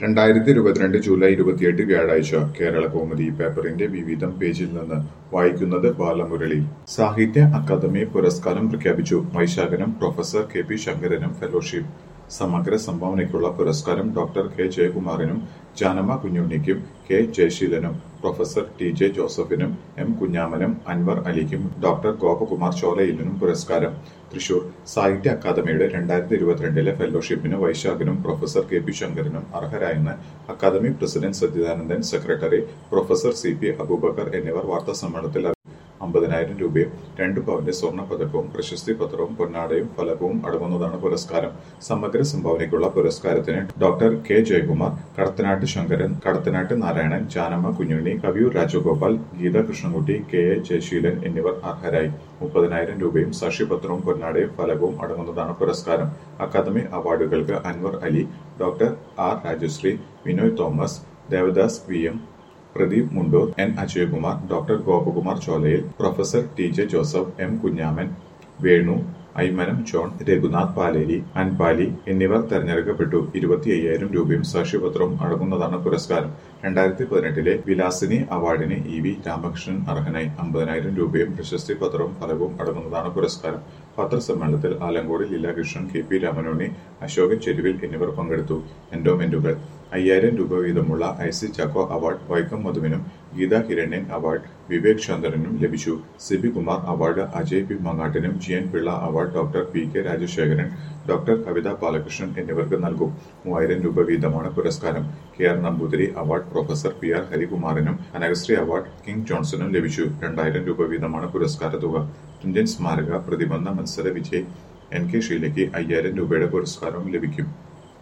രണ്ടായിരത്തി ഇരുപത്തിരണ്ട് ജൂലൈ ഇരുപത്തിയെട്ട് വ്യാഴാഴ്ച കേരള കൗമുദി പേപ്പറിന്റെ വിവിധം പേജിൽ നിന്ന് വായിക്കുന്നത് ബാലമുരളി സാഹിത്യ അക്കാദമി പുരസ്കാരം പ്രഖ്യാപിച്ചു വൈശാഖനും പ്രൊഫസർ കെ പി ശങ്കരനും ഫെലോഷിപ്പ് സമഗ്ര സംഭാവനയ്ക്കുള്ള പുരസ്കാരം ഡോക്ടർ കെ ജയകുമാറിനും ജാനമ്മ കുഞ്ഞുണ്ണിക്കും കെ ജയശീലനും പ്രൊഫസർ ടി ജെ ജോസഫിനും എം കുഞ്ഞാമനും അൻവർ അലിക്കും ഡോക്ടർ ഗോപകുമാർ ചോലയിലിനും പുരസ്കാരം തൃശൂർ സാഹിത്യ അക്കാദമിയുടെ രണ്ടായിരത്തി ഇരുപത്തിരണ്ടിലെ ഫെലോഷിപ്പിന് വൈശാഖനും പ്രൊഫസർ കെ പി ശങ്കരനും അർഹരായെന്ന് academy president Sachidanandan secretary professor C P Abubakar എന്നിവർ വാർത്താസമ്മേളനത്തിൽ അറിയിച്ചു. അമ്പതിനായിരം രൂപയും രണ്ടു പവന്റെ സ്വർണ്ണ പതക്കവും പ്രശസ്തി പത്രവും പൊന്നാടയും ഫലകവും അടങ്ങുന്നതാണ് പുരസ്കാരം സമഗ്ര സംഭാവനയ്ക്കുള്ള പുരസ്കാരത്തിന് doctor K Jayakumar Kadathanad Sankaran Kadathanad Narayanan Janamma Kunhunni Kaviyoor Rajagopal Geetha Krishnankutty K A Jayaseelan എന്നിവർ അർഹരായി മുപ്പതിനായിരം രൂപയും സാക്ഷ്യപത്രവും പൊന്നാടയും ഫലകവും അടങ്ങുന്നതാണ് പുരസ്കാരം അക്കാദമി അവാർഡുകൾക്ക് Anwar Ali doctor R Rajashree Vinoy Thomas Devadas V M Pradeep Mundoor N Ajayakumar doctor Gopakumar Cholayil professor T J Joseph M Kunhaman Venu Aymanam John Raghunath Paleri Anpali എന്നിവർ തെരഞ്ഞെടുക്കപ്പെട്ടു ഇരുപത്തി അയ്യായിരം രൂപയും സാക്ഷ്യപത്രവും അടങ്ങുന്നതാണ് പുരസ്കാരം രണ്ടായിരത്തി പതിനെട്ടിലെ വിലാസിനി അവാർഡിന് ഇ വി രാമകൃഷ്ണൻ അർഹനായി അമ്പതിനായിരം രൂപയും പ്രശസ്തി പത്രവും ഫലവും അടങ്ങുന്നതാണ് പുരസ്കാരം പത്രസമ്മേളനത്തിൽ ആലങ്കോട് ലീലാകൃഷ്ണൻ കെ പി രാമനുണ്ണി അശോകൻ ചെരുവിൽ എന്നിവർ പങ്കെടുത്തു എൻഡോമെന്റുകൾ അയ്യായിരം രൂപ വീതമുള്ള I C Chacko award Vaikom മധുവിനും ഗീതാ ഹിരണ്യൻ അവാർഡ് വിവേക് ചന്ദ്രനും ലഭിച്ചു C B Kumar award Ajay P മങ്ങാട്ടിനും G N Pillai award doctor P K Rajasekharan doctor Kavitha Balakrishnan എന്നിവർക്ക് നൽകും മൂവായിരം രൂപ വീതമാണ് പുരസ്കാരം K R Namboothiri award professor P R ഹരികുമാറിനും അനഗശ്രീ അവാർഡ് കിങ് ജോൺസണും ലഭിച്ചു രണ്ടായിരം രൂപ വീതമാണ് പുരസ്കാര തുക തുഞ്ചൻ സ്മാരക പ്രതിബന്ധ മത്സര വിജയ് എൻ കെ ഷീലയ്ക്ക് അയ്യായിരം രൂപയുടെ പുരസ്കാരവും ലഭിക്കും